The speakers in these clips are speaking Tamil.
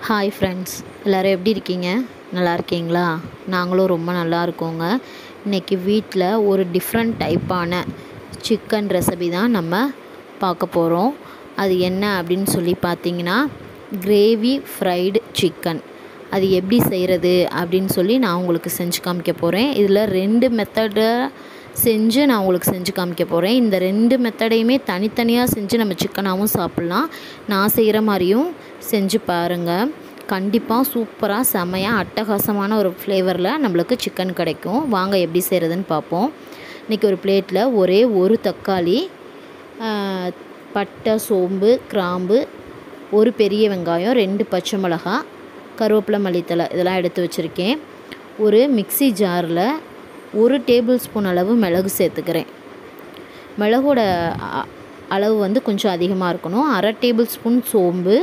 ஹாய் ஃப்ரெண்ட்ஸ் எல்லோரும் எப்படி இருக்கீங்க நல்லா இருக்கீங்களா நாங்களும் ரொம்ப நல்லா இருக்கோங்க இன்றைக்கி வீட்டில் ஒரு டிஃப்ரெண்ட் டைப்பான சிக்கன் ரெசிபி தான் நம்ம பார்க்க போகிறோம் அது என்ன அப்படின்னு சொல்லி பார்த்தீங்கன்னா கிரேவி ஃப்ரைடு சிக்கன் அது எப்படி செய்கிறது அப்படின்னு சொல்லி நான் உங்களுக்கு செஞ்சு காமிக்க போகிறேன் இதில் ரெண்டு மெத்தடை செஞ்சு நான் உங்களுக்கு செஞ்சு காமிக்க போகிறேன் இந்த ரெண்டு மெத்தடையுமே தனித்தனியாக செஞ்சு நம்ம சிக்கனாகவும் சாப்பிட்லாம் நான் செய்கிற மாதிரியும் செஞ்சு பாருங்கள் கண்டிப்பாக சூப்பராக செமையாக அட்டகாசமான ஒரு ஃப்ளேவரில் நம்மளுக்கு சிக்கன் கிடைக்கும் வாங்க எப்படி செய்கிறதுன்னு பார்ப்போம் இன்றைக்கி ஒரு பிளேட்டில் ஒரே ஒரு தக்காளி பட்டை சோம்பு கிராம்பு ஒரு பெரிய வெங்காயம் ரெண்டு பச்சை மிளகா கருவேப்பிலை மல்லித்தலை இதெல்லாம் எடுத்து வச்சுருக்கேன் ஒரு மிக்சி ஜாரில் ஒரு டேபிள் ஸ்பூன் அளவு மிளகு சேர்த்துக்கிறேன் மிளகோட அளவு வந்து கொஞ்சம் அதிகமாக இருக்கணும் அரை டேபிள் ஸ்பூன் சோம்பு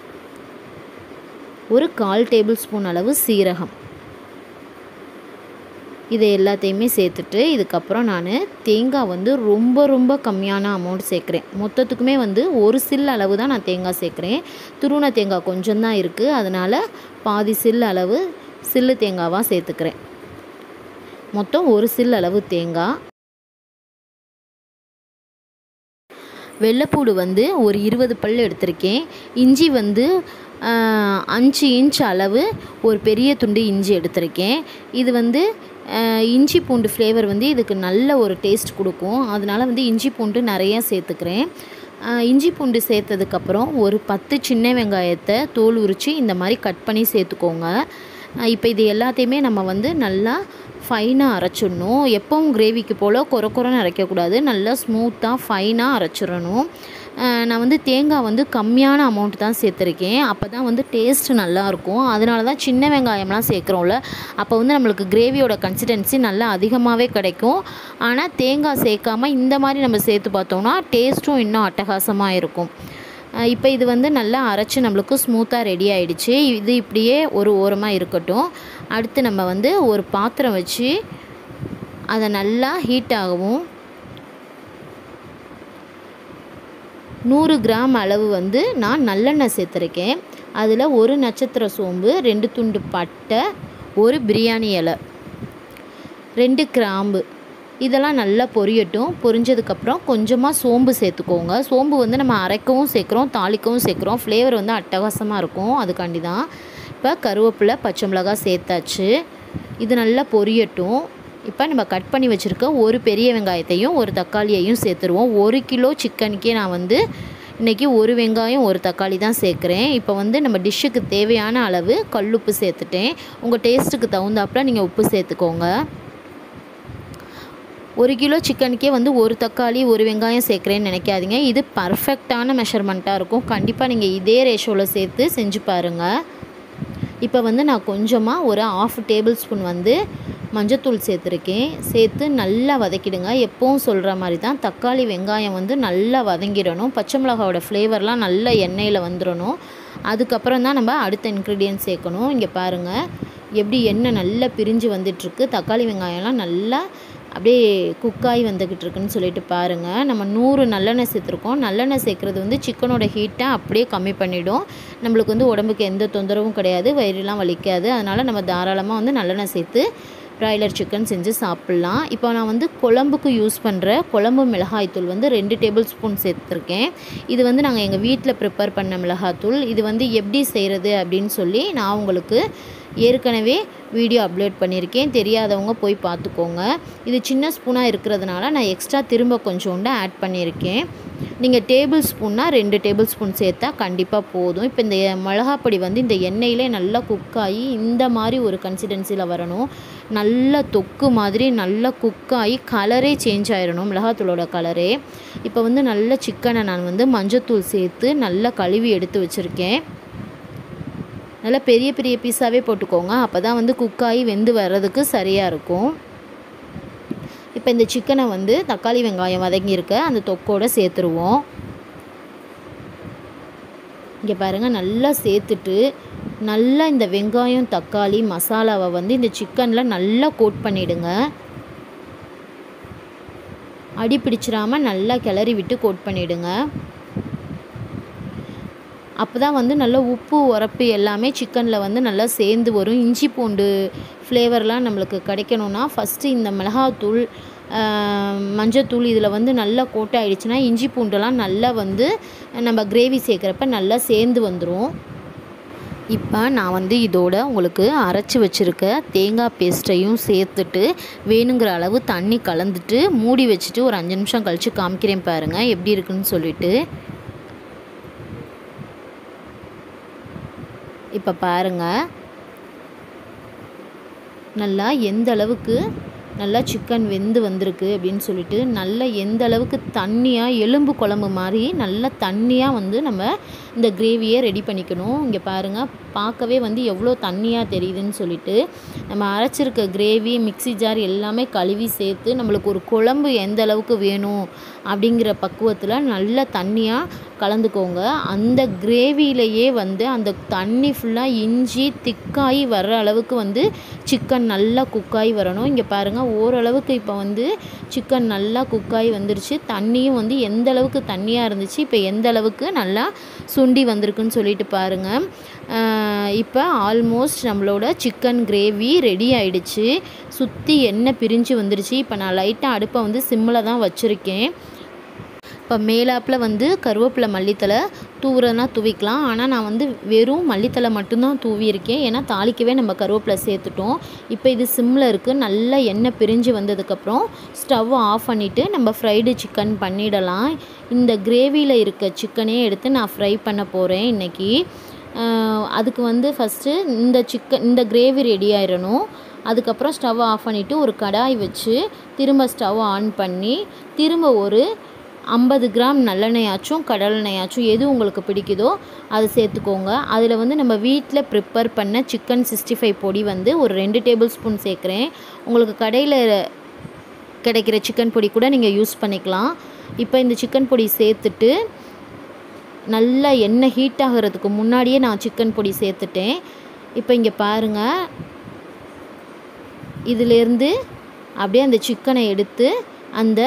ஒரு கால் டேபிள் ஸ்பூன் அளவு சீரகம் இதை எல்லாத்தையுமே சேர்த்துட்டு இதுக்கப்புறம் நான் தேங்காய் வந்து ரொம்ப ரொம்ப கம்மியான அமௌண்ட் சேர்க்குறேன் மொத்தத்துக்குமே வந்து ஒரு சில் அளவு தான் நான் தேங்காய் சேர்க்குறேன் துருவன தேங்காய் கொஞ்சம் தான் இருக்குது அதனால் பாதி சில் அளவு சில்லு தேங்காவாக சேர்த்துக்கிறேன் மொத்தம் ஒரு சில் அளவு தேங்காய் வெள்ளைப்பூடு வந்து ஒரு இருபது பல் எடுத்திருக்கேன் இஞ்சி வந்து அஞ்சு இன்ச் அளவு ஒரு பெரிய துண்டு இஞ்சி எடுத்திருக்கேன் இது வந்து இஞ்சி பூண்டு ஃப்ளேவர் வந்து இதுக்கு நல்ல ஒரு டேஸ்ட் கொடுக்கும் அதனால் வந்து இஞ்சி பூண்டு நிறையா சேர்த்துக்கிறேன் இஞ்சி பூண்டு சேர்த்ததுக்கப்புறம் ஒரு பத்து சின்ன வெங்காயத்தை தோல் உரித்து இந்த மாதிரி கட் பண்ணி சேர்த்துக்கோங்க இப்போ இது எல்லாத்தையுமே நம்ம வந்து நல்லா ஃபைனாக அரைச்சிடணும் எப்பவும் கிரேவிக்கு போல் குறை குறைன்னு அரைக்கக்கூடாது நல்லா ஸ்மூத்தாக ஃபைனாக அரைச்சிடணும் நான் வந்து தேங்காய் வந்து கம்மியான அமௌண்ட் தான் சேர்த்துருக்கேன் அப்போ தான் வந்து டேஸ்ட்டு நல்லாயிருக்கும் அதனால தான் சின்ன வெங்காயம்லாம் சேர்க்குறோம்ல அப்போ வந்து நம்மளுக்கு கிரேவியோட கன்சிஸ்டன்சி நல்லா அதிகமாகவே கிடைக்கும் ஆனால் தேங்காய் சேர்க்காமல் இந்த மாதிரி நம்ம சேர்த்து பார்த்தோம்னா டேஸ்ட்டும் இன்னும் அட்டகாசமாக இருக்கும் இப்போ இது வந்து நல்லா அரைச்சி நம்மளுக்கு ஸ்மூத்தாக ரெடி ஆகிடுச்சு இது இப்படியே ஒரு ஓரமாக இருக்கட்டும் அடுத்து நம்ம வந்து ஒரு பாத்திரம் வச்சு அதை நல்லா ஹீட் ஆகவும் நூறு கிராம் அளவு வந்து நான் நல்லெண்ணெய் சேர்த்துருக்கேன் அதில் ஒரு நட்சத்திர சோம்பு ரெண்டு துண்டு பட்டை ஒரு பிரியாணி இலை ரெண்டு கிராம்பு இதெல்லாம் நல்லா பொரியட்டும் பொரிஞ்சதுக்கப்புறம் கொஞ்சமாக சோம்பு சேர்த்துக்கோங்க சோம்பு வந்து நம்ம அரைக்கவும் சேர்க்குறோம் தாளிக்கவும் சேர்க்குறோம் ஃப்ளேவர் வந்து அட்டகாசமாக இருக்கும் அதுக்காண்டி தான் இப்போ கருவேப்பிலை பச்சை மிளகாய் சேர்த்தாச்சு இது நல்லா பொரியட்டும் இப்போ நம்ம கட் பண்ணி வச்சுருக்க ஒரு பெரிய வெங்காயத்தையும் ஒரு தக்காளியையும் சேர்த்துருவோம் ஒரு கிலோ சிக்கனுக்கே நான் வந்து இன்றைக்கி ஒரு வெங்காயம் ஒரு தக்காளி தான் சேர்க்குறேன் இப்போ வந்து நம்ம டிஷ்ஷுக்கு தேவையான அளவு கல்லுப்பு சேர்த்துட்டேன் உங்கள் டேஸ்ட்டுக்கு தகுந்தாப்பில் நீங்கள் உப்பு சேர்த்துக்கோங்க ஒரு கிலோ சிக்கனுக்கே வந்து ஒரு தக்காளி ஒரு வெங்காயம் சேர்க்குறேன்னு நினைக்காதீங்க இது பர்ஃபெக்டான மெஷர்மெண்ட்டாக இருக்கும் கண்டிப்பாக நீங்கள் இதே ரேஷோவில் சேர்த்து செஞ்சு பாருங்கள் இப்போ வந்து நான் கொஞ்சமாக ஒரு ஆஃப் டேபிள் ஸ்பூன் வந்து மஞ்சத்தூள் சேர்த்துருக்கேன் சேர்த்து நல்லா வதக்கிடுங்க எப்பவும் சொல்கிற மாதிரி தான் தக்காளி வெங்காயம் வந்து நல்லா வதங்கிடணும் பச்சை மிளகாவோட ஃப்ளேவர்லாம் நல்ல எண்ணெயில் வந்துடணும் அதுக்கப்புறம் தான் நம்ம அடுத்த இன்க்ரீடியன்ட் சேர்க்கணும் இங்கே பாருங்கள் எப்படி எண்ணெய் நல்லா பிரிஞ்சு வந்துட்டுருக்கு தக்காளி வெங்காயம்லாம் நல்லா அப்படியே குக்காகி வந்துக்கிட்டு இருக்குன்னு சொல்லிட்டு பாருங்கள் நம்ம நூறு நல்லெண்ணெய் சேர்த்துருக்கோம் நல்லெண்ணெய் சேர்க்குறது வந்து சிக்கனோட ஹீட்டை அப்படியே கம்மி பண்ணிவிடும் நம்மளுக்கு வந்து உடம்புக்கு எந்த தொந்தரவும் கிடையாது வயிறுலாம் வலிக்காது அதனால் நம்ம தாராளமாக வந்து நல்லெண்ணெய் சேர்த்து ப்ராய்லர் சிக்கன் செஞ்சு சாப்பிட்லாம் இப்போ நான் வந்து குழம்புக்கு யூஸ் பண்ணுற குழம்பு மிளகாய்த்தூள் வந்து ரெண்டு டேபிள் ஸ்பூன் சேர்த்துருக்கேன் இது வந்து நாங்கள் எங்கள் வீட்டில் ப்ரிப்பேர் பண்ண மிளகாத்தூள் இது வந்து எப்படி செய்கிறது அப்படின்னு சொல்லி நான் உங்களுக்கு ஏற்கனவே வீடியோ அப்லோட் பண்ணியிருக்கேன் தெரியாதவங்க போய் பார்த்துக்கோங்க இது சின்ன ஸ்பூனாக இருக்கிறதுனால நான் எக்ஸ்ட்ரா திரும்ப கொஞ்சோண்டு ஆட் பண்ணியிருக்கேன் நீங்கள் டேபிள் ஸ்பூன்னா ரெண்டு டேபிள் ஸ்பூன் சேர்த்தா கண்டிப்பாக போதும் இப்போ இந்த மிளகாப்பொடி வந்து இந்த எண்ணெயிலே நல்லா குக்காகி இந்த மாதிரி ஒரு கன்சிஸ்டன்சியில் வரணும் நல்ல தொக்கு மாதிரி நல்லா குக்காகி கலரே சேஞ்ச் ஆயிடணும் மிளகாத்தூளோட கலரே இப்போ வந்து நல்ல சிக்கனை நான் வந்து மஞ்சத்தூள் சேர்த்து நல்லா கழுவி எடுத்து வச்சுருக்கேன் நல்லா பெரிய பெரிய பீஸாகவே போட்டுக்கோங்க அப்போ தான் வந்து குக்காகி வெந்து வர்றதுக்கு சரியாக இருக்கும் இப்போ இந்த சிக்கனை வந்து தக்காளி வெங்காயம் வதங்கியிருக்க அந்த தொக்கோடு சேர்த்துருவோம் இங்கே பாருங்கள் நல்லா சேர்த்துட்டு நல்லா இந்த வெங்காயம் தக்காளி மசாலாவை வந்து இந்த சிக்கனில் நல்லா கோட் பண்ணிவிடுங்க அடி பிடிச்சிடாமல் நல்லா கிளறி விட்டு கோட் பண்ணிவிடுங்க அப்போ தான் வந்து நல்லா உப்பு உரப்பு எல்லாமே சிக்கனில் வந்து நல்லா சேர்ந்து வரும் இஞ்சி பூண்டு ஃப்ளேவர்லாம் நம்மளுக்கு கிடைக்கணும்னா ஃபஸ்ட்டு இந்த மிளகாத்தூள் மஞ்சத்தூள் இதில் வந்து நல்லா கோட்டை ஆயிடுச்சுன்னா இஞ்சி பூண்டெல்லாம் நல்லா வந்து நம்ம கிரேவி சேர்க்குறப்ப நல்லா சேர்ந்து வந்துடும் இப்போ நான் வந்து இதோட உங்களுக்கு அரைச்சி வச்சுருக்க தேங்காய் பேஸ்ட்டையும் சேர்த்துட்டு வேணுங்கிற அளவு தண்ணி கலந்துட்டு மூடி வச்சுட்டு ஒரு அஞ்சு நிமிஷம் கழித்து காமிக்கிறேன் பாருங்கள் எப்படி இருக்குன்னு சொல்லிட்டு இப்போ பாருங்கள் நல்லா எந்த அளவுக்கு நல்லா சிக்கன் வெந்து வந்திருக்கு அப்படின்னு சொல்லிட்டு நல்லா எந்த அளவுக்கு தண்ணியாக எலும்பு குழம்பு மாதிரி நல்லா தண்ணியாக வந்து நம்ம இந்த கிரேவியை ரெடி பண்ணிக்கணும் இங்கே பாருங்கள் பார்க்கவே வந்து எவ்வளோ தண்ணியாக தெரியுதுன்னு சொல்லிட்டு நம்ம அரைச்சிருக்க கிரேவி மிக்ஸி ஜார் எல்லாமே கழுவி சேர்த்து நம்மளுக்கு ஒரு குழம்பு எந்த அளவுக்கு வேணும் அப்படிங்கிற பக்குவத்தில் நல்லா தண்ணியாக கலந்துக்கோங்க அந்த கிரேவியிலையே வந்து அந்த தண்ணி ஃபுல்லாக இஞ்சி திக்காகி வர்ற அளவுக்கு வந்து சிக்கன் நல்லா குக்காகி வரணும் இங்கே பாருங்கள் ஓரளவுக்கு இப்போ வந்து சிக்கன் நல்லா குக்காகி வந்துருச்சு தண்ணியும் வந்து எந்த அளவுக்கு தண்ணியாக இருந்துச்சு இப்போ எந்த அளவுக்கு நல்லா சுண்டி வந்திருக்குன்னு சொல்லிட்டு பாருங்கள் இப்போ ஆல்மோஸ்ட் நம்மளோட சிக்கன் கிரேவி ரெடி ஆயிடுச்சு சுற்றி எண்ணெய் பிரிஞ்சு வந்துருச்சு இப்போ நான் லைட்டாக அடுப்பை வந்து சிம்மில் தான் வச்சுருக்கேன் இப்போ மேலாப்பில் வந்து கருவேப்பிலை மல்லித்தலை தூவுறதுனா தூவிக்கலாம் ஆனால் நான் வந்து வெறும் மல்லித்தலை மட்டும்தான் தூவியிருக்கேன் ஏன்னா தாளிக்கவே நம்ம கருவேப்பிலை சேர்த்துட்டோம் இப்போ இது சிம்மில் இருக்குது நல்லா எண்ணெய் பிரிஞ்சு வந்ததுக்கப்புறம் ஸ்டவ் ஆஃப் பண்ணிவிட்டு நம்ம ஃப்ரைடு சிக்கன் பண்ணிடலாம் இந்த கிரேவியில் இருக்க சிக்கனே எடுத்து நான் ஃப்ரை பண்ண போகிறேன் இன்றைக்கி அதுக்கு வந்து ஃபஸ்ட்டு இந்த சிக்கன் இந்த கிரேவி ரெடி ஆயிடணும் அதுக்கப்புறம் ஸ்டவ் ஆஃப் பண்ணிவிட்டு ஒரு கடாய் வச்சு திரும்ப ஸ்டவ் ஆன் பண்ணி திரும்ப ஒரு ஐம்பது கிராம் நல்லெண்ணெயாச்சும் கடலெண்ணெயாச்சும் எது உங்களுக்கு பிடிக்குதோ அது சேர்த்துக்கோங்க அதில் வந்து நம்ம வீட்டில் ப்ரிப்பேர் பண்ண சிக்கன் சிக்ஸ்டி ஃபைவ் பொடி வந்து ஒரு ரெண்டு டேபிள் ஸ்பூன் சேர்க்குறேன் உங்களுக்கு கடையில் கிடைக்கிற சிக்கன் பொடி கூட நீங்கள் யூஸ் பண்ணிக்கலாம் இப்போ இந்த சிக்கன் பொடி சேர்த்துட்டு நல்லா எண்ணெய் ஹீட் ஆகிறதுக்கு முன்னாடியே நான் சிக்கன் பொடி சேர்த்துட்டேன் இப்போ இங்கே பாருங்கள் இதிலேருந்து அப்படியே அந்த சிக்கனை எடுத்து அந்த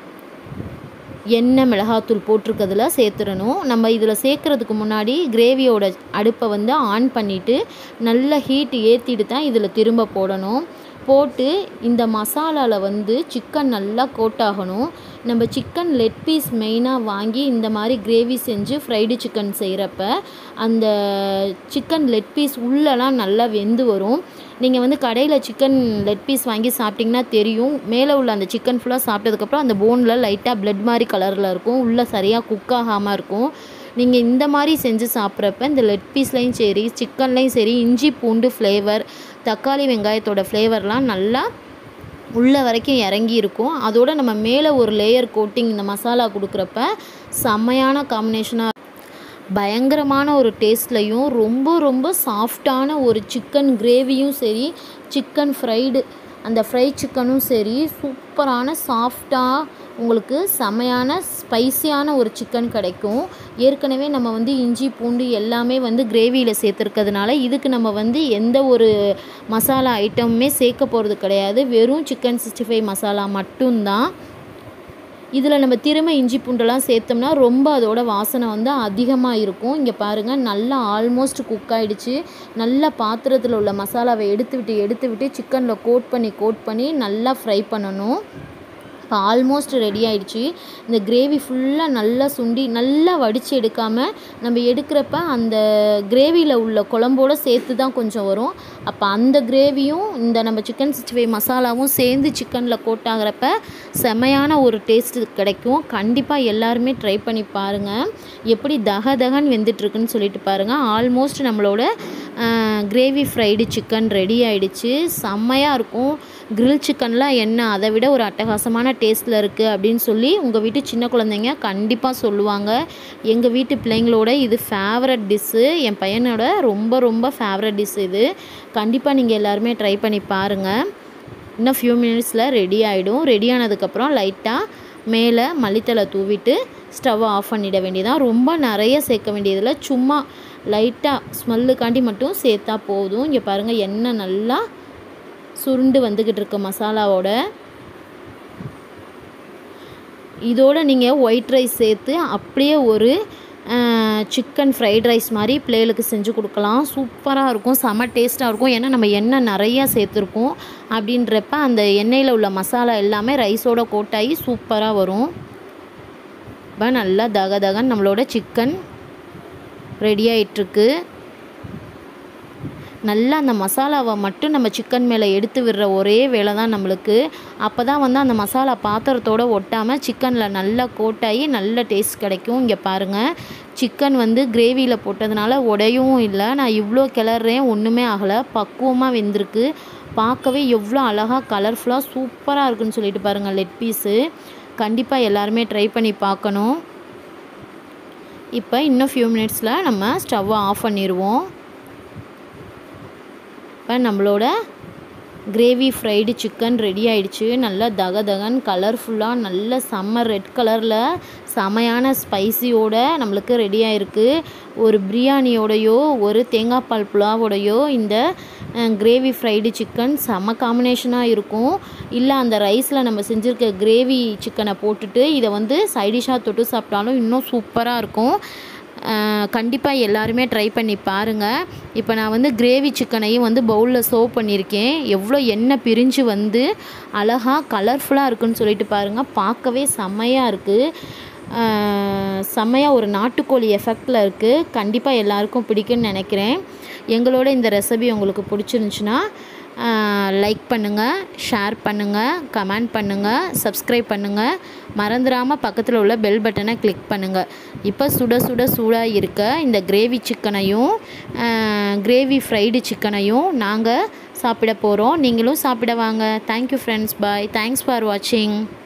எண்ணெய் மிளகாத்தூள் போட்டிருக்கிறதுல சேர்த்துடணும் நம்ம இதில் சேர்க்குறதுக்கு முன்னாடி கிரேவியோட அடுப்பை வந்து ஆன் பண்ணிவிட்டு நல்ல ஹீட் ஏற்றிட்டு தான் இதில் திரும்ப போடணும் போட்டு இந்த மசாலாவில் வந்து சிக்கன் நல்லா கோட் ஆகணும் நம்ம சிக்கன் லெட் பீஸ் மெயினாக வாங்கி இந்த மாதிரி கிரேவி செஞ்சு ஃப்ரைடு சிக்கன் செய்கிறப்ப அந்த சிக்கன் லெட் பீஸ் உள்ளெல்லாம் நல்லா வெந்து வரும் நீங்கள் வந்து கடையில் சிக்கன் லெட் பீஸ் வாங்கி சாப்பிட்டிங்கன்னா தெரியும் மேலே உள்ள அந்த சிக்கன் ஃபுல்லாக சாப்பிட்டதுக்கப்புறம் அந்த போனில் லைட்டாக பிளட் மாதிரி கலரில் இருக்கும் உள்ளே சரியாக குக் ஆகாமல் இருக்கும் நீங்கள் இந்த மாதிரி செஞ்சு சாப்பிட்றப்ப இந்த லெட் பீஸ்லேயும் சரி சிக்கன்லேயும் சரி இஞ்சி பூண்டு ஃப்ளேவர் தக்காளி வெங்காயத்தோட ஃப்ளேவர்லாம் நல்லா உள்ள வரைக்கும் இறங்கி இருக்கும் அதோட நம்ம மேலே ஒரு லேயர் கோட்டிங் இந்த மசாலா கொடுக்குறப்ப செம்மையான காம்பினேஷனாக பயங்கரமான ஒரு டேஸ்ட்லையும் ரொம்ப ரொம்ப சாஃப்டான ஒரு சிக்கன் கிரேவியும் சரி சிக்கன் ஃப்ரைடு அந்த ஃப்ரை சிக்கனும் சரி சூப்பரான சாஃப்டாக உங்களுக்கு செமையான ஸ்பைசியான ஒரு சிக்கன் கிடைக்கும் ஏற்கனவே நம்ம வந்து இஞ்சி பூண்டு எல்லாமே வந்து கிரேவியில் சேர்த்துருக்கிறதுனால இதுக்கு நம்ம வந்து எந்த ஒரு மசாலா ஐட்டமுமே சேர்க்க போகிறது கிடையாது வெறும் சிக்கன் சிக்ஸ்டி ஃபைவ் மசாலா மட்டும்தான் இதில் நம்ம திரும்ப இஞ்சி பூண்டெல்லாம் சேர்த்தோம்னா ரொம்ப அதோட வாசனை வந்து அதிகமாக இருக்கும் இங்கே பாருங்கள் நல்லா ஆல்மோஸ்ட் குக் ஆகிடுச்சு நல்லா பாத்திரத்தில் உள்ள மசாலாவை எடுத்து விட்டு எடுத்து விட்டு சிக்கனில் கோட் பண்ணி கோட் பண்ணி நல்லா ஃப்ரை பண்ணணும் இப்போ ஆல்மோஸ்ட் ரெடி ஆயிடுச்சு இந்த கிரேவி ஃபுல்லாக நல்லா சுண்டி நல்லா வடித்து எடுக்காமல் நம்ம எடுக்கிறப்ப அந்த கிரேவியில் உள்ள குழம்போடு சேர்த்து தான் கொஞ்சம் வரும் அப்போ அந்த கிரேவியும் இந்த நம்ம சிக்கன் சிக்ஸ்டி ஃபைவ் மசாலாவும் சேர்ந்து சிக்கனில் கோட் ஆகிறப்ப செமையான ஒரு டேஸ்ட்டு கிடைக்கும் கண்டிப்பாக எல்லாருமே ட்ரை பண்ணி பாருங்கள் எப்படி தக தகன்னு வெந்துட்டுருக்குன்னு சொல்லிட்டு பாருங்கள் ஆல்மோஸ்ட் நம்மளோட கிரேவி ஃப்ரைடு சிக்கன் ரெடி ஆயிடுச்சு செம்மையாக இருக்கும் கிரில் சிக்கன்லாம் என்ன அதை விட ஒரு அட்டகாசமான டேஸ்ட்டில் இருக்குது அப்படின்னு சொல்லி உங்கள் வீட்டு சின்ன குழந்தைங்க கண்டிப்பாக சொல்லுவாங்க எங்கள் வீட்டு பிள்ளைங்களோட இது ஃபேவரட் டிஷ்ஷு என் பையனோட ரொம்ப ரொம்ப ஃபேவரட் டிஷ் இது கண்டிப்பாக நீங்கள் எல்லாருமே ட்ரை பண்ணி பாருங்கள் இன்னும் ஃபியூ மினிட்ஸில் ரெடி ஆகிடும் ரெடி ஆனதுக்கப்புறம் லைட்டாக மேலே மல்லித்தலை தூவிட்டு ஸ்டவ்வை ஆஃப் பண்ணிட வேண்டியதான் ரொம்ப நிறைய சேர்க்க வேண்டியதில்லை சும்மா லைட்டாக ஸ்மெல்லுக்காண்டி மட்டும் சேர்த்தா போதும் இங்கே பாருங்கள் எண்ணெய் நல்லா சுருண்டு வந்துக்கிட்டு இருக்க மசாலாவோட இதோட நீங்கள் ஒயிட் ரைஸ் சேர்த்து அப்படியே ஒரு சிக்கன் ஃப்ரைட் ரைஸ் மாதிரி பிள்ளைகளுக்கு செஞ்சு கொடுக்கலாம் சூப்பராக இருக்கும் செம டேஸ்ட்டாக இருக்கும் ஏன்னா நம்ம எண்ணெய் நிறையா சேர்த்துருக்கோம் அப்படின்றப்ப அந்த எண்ணெயில் உள்ள மசாலா எல்லாமே ரைஸோட கோட்டாகி சூப்பராக வரும் இப்போ நல்லா தக தகன்னு நம்மளோட சிக்கன் ரெடி ஆகிட்டுருக்கு நல்லா அந்த மசாலாவை மட்டும் நம்ம சிக்கன் மேலே எடுத்து விடுற ஒரே வேலை தான் நம்மளுக்கு அப்போ தான் வந்து அந்த மசாலா பாத்திரத்தோடு ஒட்டாமல் சிக்கனில் நல்லா கோட்டாகி நல்ல டேஸ்ட் கிடைக்கும் இங்கே பாருங்கள் சிக்கன் வந்து கிரேவியில் போட்டதுனால உடையவும் இல்லை நான் இவ்வளோ கிளறேன் ஒன்றுமே ஆகலை பக்குவமாக வெந்திருக்கு பார்க்கவே எவ்வளோ அழகாக கலர்ஃபுல்லாக சூப்பராக இருக்குன்னு சொல்லிட்டு பாருங்கள் லெட் பீஸு கண்டிப்பாக எல்லாருமே ட்ரை பண்ணி பார்க்கணும் இப்போ இன்னும் ஃபியூ மினிட்ஸில் நம்ம ஸ்டவ்வை ஆஃப் பண்ணிடுவோம் இப்போ நம்மளோட கிரேவி ஃப்ரைடு சிக்கன் ரெடி ஆயிடுச்சு நல்லா தக தகன் கலர்ஃபுல்லாக நல்ல செம்ம ரெட் கலரில் செமையான ஸ்பைசியோட நம்மளுக்கு ரெடி ஆயிருக்கு ஒரு பிரியாணியோடையோ ஒரு தேங்காய் பால் புலாவோடையோ இந்த கிரேவி ஃப்ரைடு சிக்கன் செம்ம காம்பினேஷனாக இருக்கும் இல்லை அந்த ரைஸில் நம்ம செஞ்சுருக்க கிரேவி சிக்கனை போட்டுட்டு இதை வந்து சைடிஷாக தொட்டு சாப்பிட்டாலும் இன்னும் சூப்பராக இருக்கும் கண்டிப்பாக எல்லாருமே ட்ரை பண்ணி பாருங்கள் இப்போ நான் வந்து கிரேவி சிக்கனையும் வந்து பவுலில் சர்வ் பண்ணியிருக்கேன் எவ்வளோ எண்ணெய் பிரிஞ்சு வந்து அழகாக கலர்ஃபுல்லாக இருக்குன்னு சொல்லிட்டு பாருங்கள் பார்க்கவே செம்மையாக இருக்குது செம்மையாக ஒரு நாட்டுக்கோழி எஃபெக்டில் இருக்குது கண்டிப்பாக எல்லாருக்கும் பிடிக்கும்னு நினைக்கிறேன் எங்களோட இந்த ரெசிபி உங்களுக்கு பிடிச்சிருந்துச்சுன்னா லைக் பண்ணுங்கள் ஷேர் பண்ணுங்கள் கமெண்ட் பண்ணுங்கள் சப்ஸ்கிரைப் பண்ணுங்கள் மறந்துடாமல் பக்கத்தில் உள்ள பெல் பட்டனை கிளிக் பண்ணுங்கள் இப்போ சுட சுட சூடாக இருக்க இந்த கிரேவி சிக்கனையும் கிரேவி ஃப்ரைடு சிக்கனையும் நாங்கள் சாப்பிட போகிறோம் நீங்களும் சாப்பிட வாங்க thank you friends bye thanks for வாட்சிங்